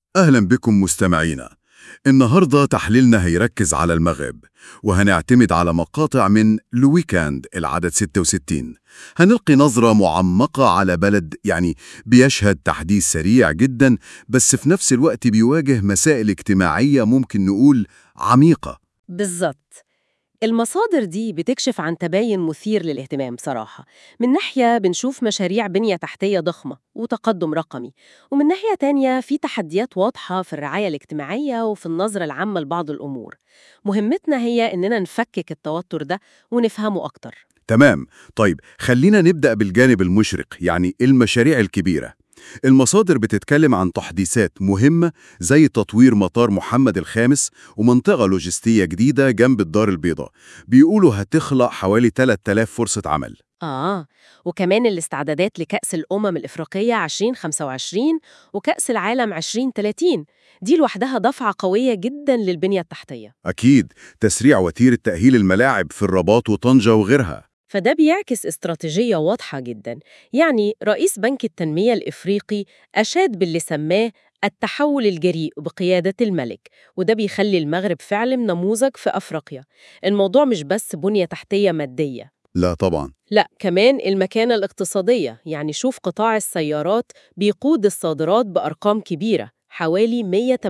أهلا بكم مستمعينا النهاردة تحليلنا هيركز على المغرب وهنعتمد على مقاطع من الويكاند العدد 66 هنلقي نظرة معمقة على بلد يعني بيشهد تحديث سريع جدا بس في نفس الوقت بيواجه مسائل اجتماعية ممكن نقول عميقة بالظبط المصادر دي بتكشف عن تباين مثير للاهتمام صراحة من ناحية بنشوف مشاريع بنية تحتية ضخمة وتقدم رقمي ومن ناحية تانية في تحديات واضحة في الرعاية الاجتماعية وفي النظرة العامة لبعض الأمور مهمتنا هي إننا نفكك التوتر ده ونفهمه أكتر تمام طيب خلينا نبدأ بالجانب المشرق يعني المشاريع الكبيرة المصادر بتتكلم عن تحديثات مهمة زي تطوير مطار محمد الخامس ومنطقة لوجستية جديدة جنب الدار البيضاء بيقولوا هتخلق حوالي 3000 فرصة عمل آه وكمان الاستعدادات لكأس الأمم الإفريقية 2025 وكأس العالم 2030 دي لوحدها دفعة قوية جدا للبنية التحتية أكيد تسريع وتيرة تأهيل الملاعب في الرباط وطنجة وغيرها فده بيعكس استراتيجية واضحة جدا يعني رئيس بنك التنمية الإفريقي أشاد باللي سماه التحول الجريء بقيادة الملك وده بيخلي المغرب فعلا نموذج في أفريقيا الموضوع مش بس بنية تحتية مادية لا طبعا لا كمان المكانة الاقتصادية يعني شوف قطاع السيارات بيقود الصادرات بأرقام كبيرة حوالي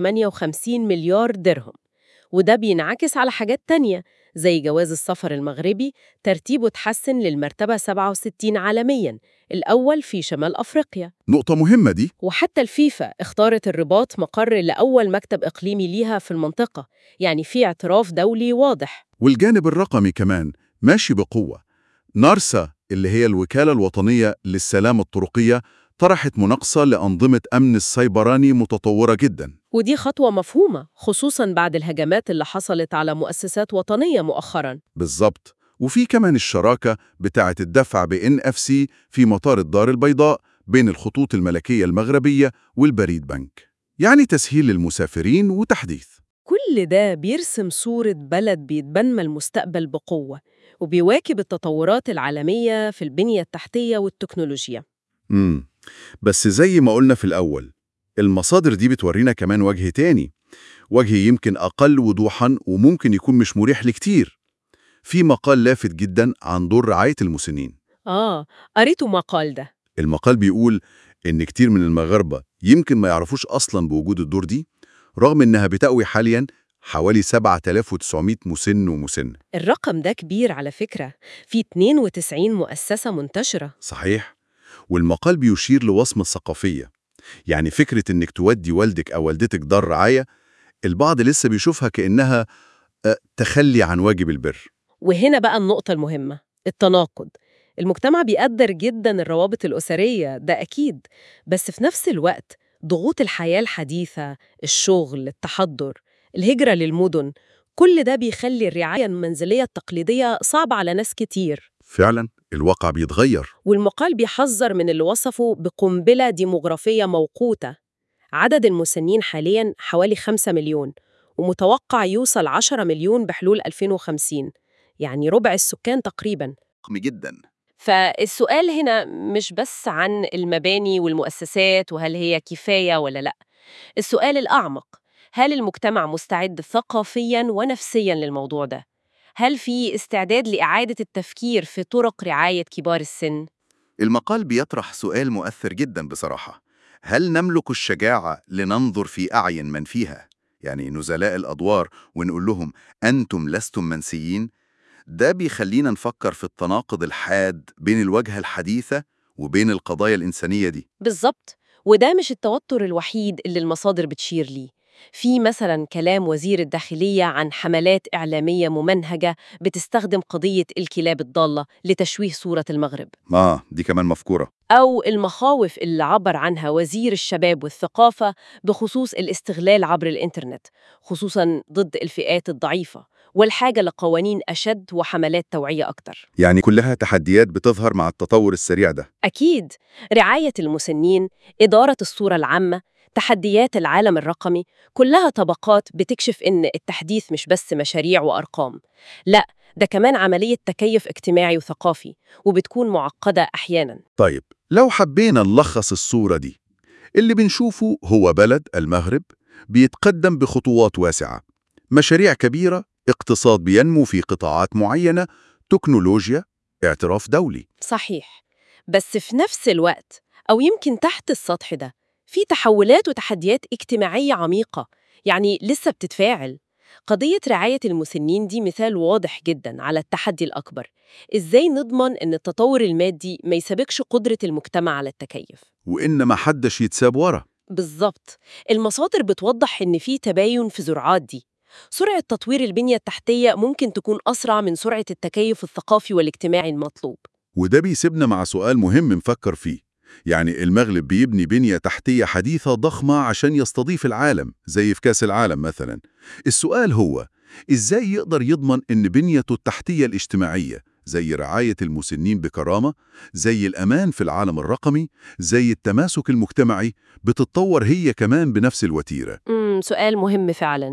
158 مليار درهم وده بينعكس على حاجات تانية زي جواز السفر المغربي ترتيبه تحسن للمرتبة 67 عالمياً الأول في شمال أفريقيا نقطة مهمة دي وحتى الفيفا اختارت الرباط مقر لأول مكتب إقليمي ليها في المنطقة يعني في اعتراف دولي واضح والجانب الرقمي كمان ماشي بقوة نارسا اللي هي الوكالة الوطنية للسلام الطرقية طرحت مناقصة لأنظمة أمن السيبراني متطورة جدا ودي خطوة مفهومة خصوصاً بعد الهجمات اللي حصلت على مؤسسات وطنية مؤخراً بالظبط وفي كمان الشراكة بتاعة الدفع ب NFC في مطار الدار البيضاء بين الخطوط الملكية المغربية والبريد بنك يعني تسهيل للمسافرين وتحديث كل ده بيرسم صورة بلد بيتبنى المستقبل بقوة وبيواكب التطورات العالمية في البنية التحتية والتكنولوجيا امم بس زي ما قلنا في الأول المصادر دي بتورينا كمان وجه تاني وجه يمكن أقل وضوحا وممكن يكون مش مريح لكتير في مقال لافت جدا عن دور رعاية المسنين آه قريتوا مقال ده المقال بيقول إن كتير من المغاربة يمكن ما يعرفوش أصلا بوجود الدور دي رغم إنها بتقوي حاليا حوالي 7900 مسن ومسن الرقم ده كبير على فكرة في 92 مؤسسة منتشرة صحيح والمقال بيشير لوصمة ثقافية يعني فكرة إنك تودي والدك أو والدتك دار رعاية البعض لسه بيشوفها كأنها آه، تخلي عن واجب البر وهنا بقى النقطة المهمة التناقض المجتمع بيقدر جدا الروابط الأسرية ده أكيد بس في نفس الوقت ضغوط الحياة الحديثة الشغل التحضر الهجرة للمدن كل ده بيخلي الرعاية المنزلية التقليدية صعبة على ناس كتير فعلا الواقع بيتغير والمقال بيحذر من اللي وصفه بقنبلة ديموغرافية موقوتة عدد المسنين حالياً حوالي 5 مليون ومتوقع يوصل 10 مليون بحلول 2050 يعني ربع السكان تقريباً ضخم جدا فالسؤال هنا مش بس عن المباني والمؤسسات وهل هي كفاية ولا لأ السؤال الأعمق هل المجتمع مستعد ثقافياً ونفسياً للموضوع ده؟ هل في استعداد لإعادة التفكير في طرق رعاية كبار السن؟ المقال بيطرح سؤال مؤثر جدا بصراحة هل نملك الشجاعة لننظر في أعين من فيها؟ يعني نزلاء الأدوار ونقول لهم أنتم لستم منسيين؟ ده بيخلينا نفكر في التناقض الحاد بين الواجهة الحديثة وبين القضايا الإنسانية دي بالظبط وده مش التوتر الوحيد اللي المصادر بتشير ليه في مثلا كلام وزير الداخلية عن حملات إعلامية ممنهجة بتستخدم قضية الكلاب الضالة لتشويه صورة المغرب آه دي كمان مفكورة أو المخاوف اللي عبر عنها وزير الشباب والثقافة بخصوص الاستغلال عبر الإنترنت خصوصاً ضد الفئات الضعيفة والحاجة لقوانين أشد وحملات توعية أكتر يعني كلها تحديات بتظهر مع التطور السريع ده أكيد رعاية المسنين إدارة الصورة العامة تحديات العالم الرقمي كلها طبقات بتكشف إن التحديث مش بس مشاريع وأرقام لا ده كمان عملية تكيف اجتماعي وثقافي وبتكون معقدة أحياناً طيب لو حبينا نلخص الصورة دي اللي بنشوفه هو بلد المغرب بيتقدم بخطوات واسعة مشاريع كبيرة اقتصاد بينمو في قطاعات معينة تكنولوجيا اعتراف دولي صحيح بس في نفس الوقت أو يمكن تحت السطح ده في تحولات وتحديات اجتماعية عميقة يعني لسه بتتفاعل قضية رعاية المسنين دي مثال واضح جدا على التحدي الأكبر إزاي نضمن أن التطور المادي ما يسابقش قدرة المجتمع على التكيف وإن ما حدش يتساب ورا بالظبط المصادر بتوضح إن في تباين في زرعات دي سرعة تطوير البنية التحتية ممكن تكون أسرع من سرعة التكيف الثقافي والاجتماعي المطلوب وده بيسيبنا مع سؤال مهم نفكر فيه يعني المغرب بيبني بنية تحتية حديثة ضخمة عشان يستضيف العالم زي في كاس العالم مثلا السؤال هو إزاي يقدر يضمن إن بنيته التحتية الاجتماعية زي رعاية المسنين بكرامة زي الأمان في العالم الرقمي زي التماسك المجتمعي بتتطور هي كمان بنفس الوتيرة امم سؤال مهم فعلا